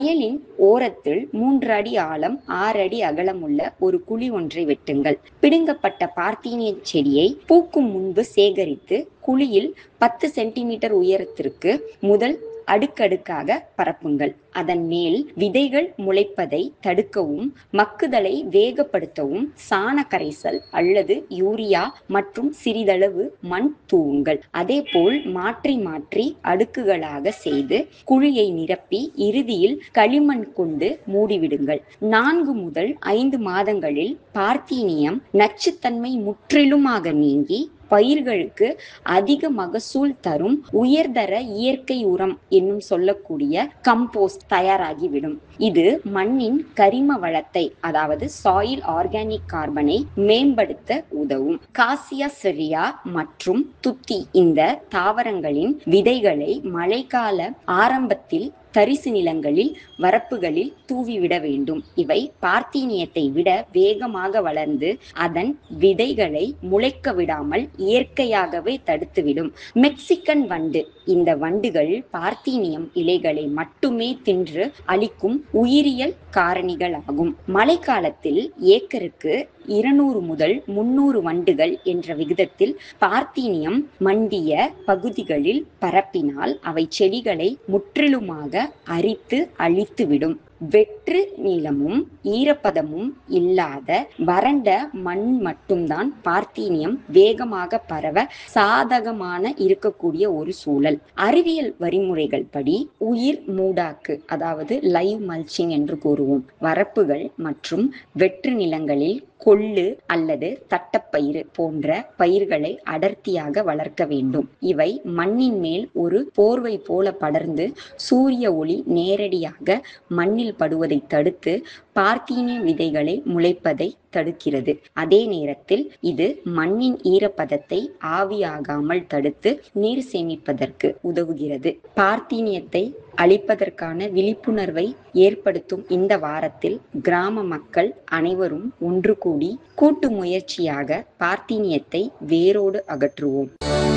violin ஓரத்தில் மூன்று அடி ஆழம் ஆறு அடி அகலமுள்ள ஒரு குழி ஒன்றை வெட்டுங்கள் பிடுங்கப்பட்ட பார்த்தீனிய செடியை பூக்கும் முன்பு சேகரித்து குழியில் பத்து சென்டிமீட்டர் உயரத்திற்கு முதல் அடுக்கடுக்காக பரப்புங்கள் அதன் மேல் விதைகள் முளைப்பதை தடுக்கவும் மக்குதலை வேகப்படுத்தவும் சாண கரைசல் அல்லது யூரியா மற்றும் சிறிதளவு மண் தூவுங்கள் அதேபோல் மாற்றி மாற்றி அடுக்குகளாக செய்து குழியை நிரப்பி இறுதியில் களிமண் கொண்டு மூடிவிடுங்கள் நான்கு முதல் ஐந்து மாதங்களில் பார்த்தீனியம் நச்சுத்தன்மை முற்றிலுமாக நீங்கி பயிர்களுக்கு அதிக மகசூல் தரும் உயர்தர இயற்கை உரம் என்னும் சொல்லக்கூடிய கம்போஸ்ட் தயாராகிவிடும் இது மண்ணின் கரிம வளத்தை அதாவது சாயில் ஆர்கானிக் கார்பனை மேம்படுத்த உதவும் காசியா செரியா மற்றும் துத்தி இந்த தாவரங்களின் விதைகளை மழைக்கால ஆரம்பத்தில் தரிசு நிலங்களில் வரப்புகளில் தூவிவிட வேண்டும் இவை பார்த்தீனியத்தை விட வேகமாக வளர்ந்து அதன் விதைகளை முளைக்க விடாமல் இயற்கையாகவே தடுத்துவிடும் மெக்சிகன் வண்டு இந்த வண்டுகள் பார்த்தீனியம் இலைகளை மட்டுமே தின்று அளிக்கும் உயிரியல் காரணிகளாகும் மழைக்காலத்தில் ஏக்கருக்கு இருநூறு முதல் முன்னூறு வண்டுகள் என்ற விகிதத்தில் பார்த்தீனியம் மண்டிய பகுதிகளில் பரப்பினால் அவை செடிகளை முற்றிலுமாக அரித்து அழித்துவிடும் வெற்று நீளமும் ஈரப்பதமும் இல்லாத வறண்ட மண் மட்டும்தான் பார்த்தீனியம் வேகமாக பரவ சாதகமான இருக்கக்கூடிய ஒரு சூழல் அறிவியல் வழிமுறைகள் படி உயிர் மூடாக்கு அதாவது லைவ் மல்ச்சிங் என்று கூறுவோம் வரப்புகள் மற்றும் வெற்று நிலங்களில் கொள்ளு அல்லது தட்டப்பயிறு போன்ற பயிர்களை அடர்த்தியாக வளர்க்க வேண்டும் இவை மண்ணின் மேல் ஒரு போர்வை போல படர்ந்து சூரிய ஒளி நேரடியாக மண்ணில் படுவதை தடுத்து பார்த்தீனிய விதைகளை முளைப்பதை தடுக்கிறது அதே நேரத்தில் இது மண்ணின் ஈரப்பதத்தை ஆவியாகாமல் தடுத்து நீர் சேமிப்பதற்கு உதவுகிறது பார்த்தீனியத்தை அழிப்பதற்கான விழிப்புணர்வை ஏற்படுத்தும் இந்த வாரத்தில் கிராம மக்கள் அனைவரும் ஒன்று கூடி கூட்டு முயற்சியாக பார்த்தீனியத்தை வேரோடு அகற்றுவோம்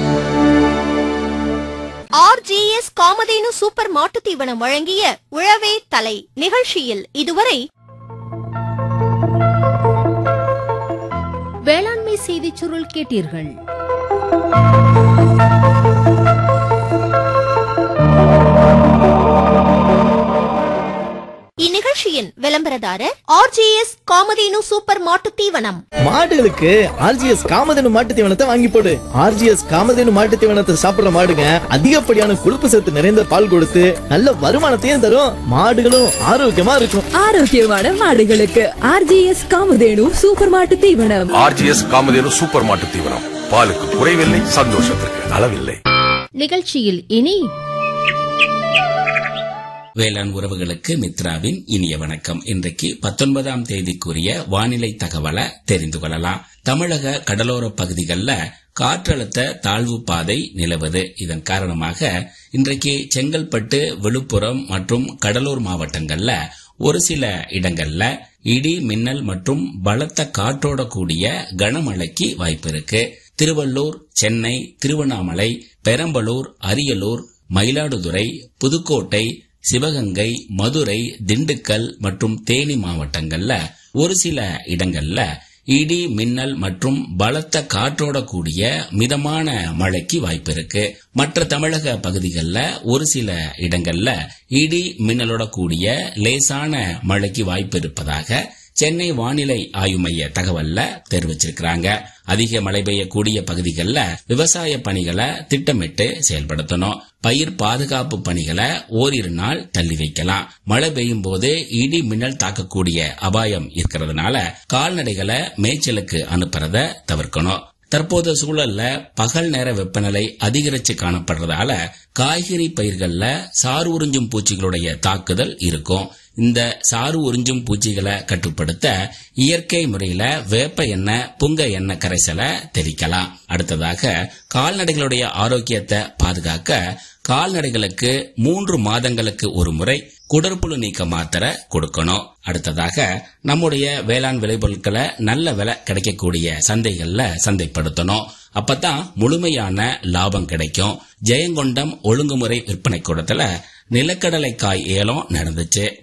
ஆர்ஜிஎஸ் காமதேனு சூப்பர் மாட்டுத் தீவனம் வழங்கிய உழவே தலை நிகழ்ச்சியில் இதுவரை வேளாண்மை செய்திச் சுருள் கேட்டீர்கள் இந்நிகழ்ச்சியின் விளம்பரதாரர் ஆர்ஜிஎஸ் காமதேனு சூப்பர் மாட்டுத் தீவனம் மாடுகளுக்கு ஆர்ஜிஎஸ் காமதேனு மாட்டு தீவனத்தை வாங்கி போடு ஆர்ஜிஎஸ் காமதேனு மாட்டு தீவனத்தை சாப்பிடுற மாடுங்க அதிகப்படியான கொழுப்பு சத்து நிறைந்த பால் கொடுத்து நல்ல வருமானத்தையும் தரும் மாடுகளும் ஆரோக்கியமா இருக்கும் ஆரோக்கியமான மாடுகளுக்கு ஆர்ஜிஎஸ் காமதேனு சூப்பர் மாட்டு தீவனம் ஆர்ஜிஎஸ் காமதேனு சூப்பர் மாட்டு தீவனம் பாலுக்கு குறைவில்லை சந்தோஷத்திற்கு அளவில்லை நிகழ்ச்சியில் இனி வேளாண் உறவுகளுக்கு மித்ராவின் இனிய வணக்கம் இன்றைக்கு பத்தொன்பதாம் தேதிக்குரிய வானிலை தகவலை தெரிந்து கொள்ளலாம் தமிழக கடலோர பகுதிகளில் காற்றழுத்த தாழ்வு பாதை நிலவுது இதன் காரணமாக இன்றைக்கு செங்கல்பட்டு விழுப்புரம் மற்றும் கடலூர் மாவட்டங்கள்ல ஒரு சில இடங்கள்ல இடி மின்னல் மற்றும் பலத்த காற்றோட கூடிய கனமழைக்கு வாய்ப்பு இருக்கு திருவள்ளூர் சென்னை திருவண்ணாமலை பெரம்பலூர் அரியலூர் மயிலாடுதுறை புதுக்கோட்டை சிவகங்கை மதுரை திண்டுக்கல் மற்றும் தேனி மாவட்டங்கள்ல ஒரு சில இடங்கள்ல இடி மின்னல் மற்றும் பலத்த காற்றோட கூடிய மிதமான மழைக்கு வாய்ப்பு இருக்கு மற்ற தமிழக பகுதிகளில் ஒரு சில இடங்கள்ல இடி மின்னலோட கூடிய லேசான மழைக்கு வாய்ப்பு இருப்பதாக சென்னை வானிலை ஆய்வு மைய தகவல்ல தெரிவிச்சிருக்கிறாங்க அதிக மழை பெய்யக்கூடிய பகுதிகளில் விவசாய பணிகளை திட்டமிட்டு செயல்படுத்தணும் பயிர் பாதுகாப்பு பணிகளை ஓரிரு நாள் தள்ளி வைக்கலாம் மழை பெய்யும் போது இடி மின்னல் தாக்கக்கூடிய அபாயம் இருக்கிறதுனால கால்நடைகளை மேய்ச்சலுக்கு அனுப்புறத தவிர்க்கணும் தற்போது சூழல்ல பகல் நேர வெப்பநிலை அதிகரிச்சு காணப்படுறதால காய்கறி பயிர்கள்ல சாறு உறிஞ்சும் பூச்சிகளுடைய தாக்குதல் இருக்கும் இந்த சாறு உறிஞ்சும் பூச்சிகளை கட்டுப்படுத்த இயற்கை முறையில வேப்ப எண்ணெய் புங்க எண்ணெய் கரைசலை தெளிக்கலாம் அடுத்ததாக கால்நடைகளுடைய ஆரோக்கியத்தை பாதுகாக்க கால்நடைகளுக்கு மூன்று மாதங்களுக்கு ஒரு முறை குடற்புழு நீக்க மாத்திரை கொடுக்கணும் அடுத்ததாக நம்முடைய வேளாண் விளைபொருட்களை நல்ல விலை கிடைக்கக்கூடிய சந்தைகள்ல சந்தைப்படுத்தணும் அப்பதான் முழுமையான லாபம் கிடைக்கும் ஜெயங்கொண்டம் ஒழுங்குமுறை விற்பனை கூடத்துல நிலக்கடலைக்காய் ஏலம் நடந்துச்சு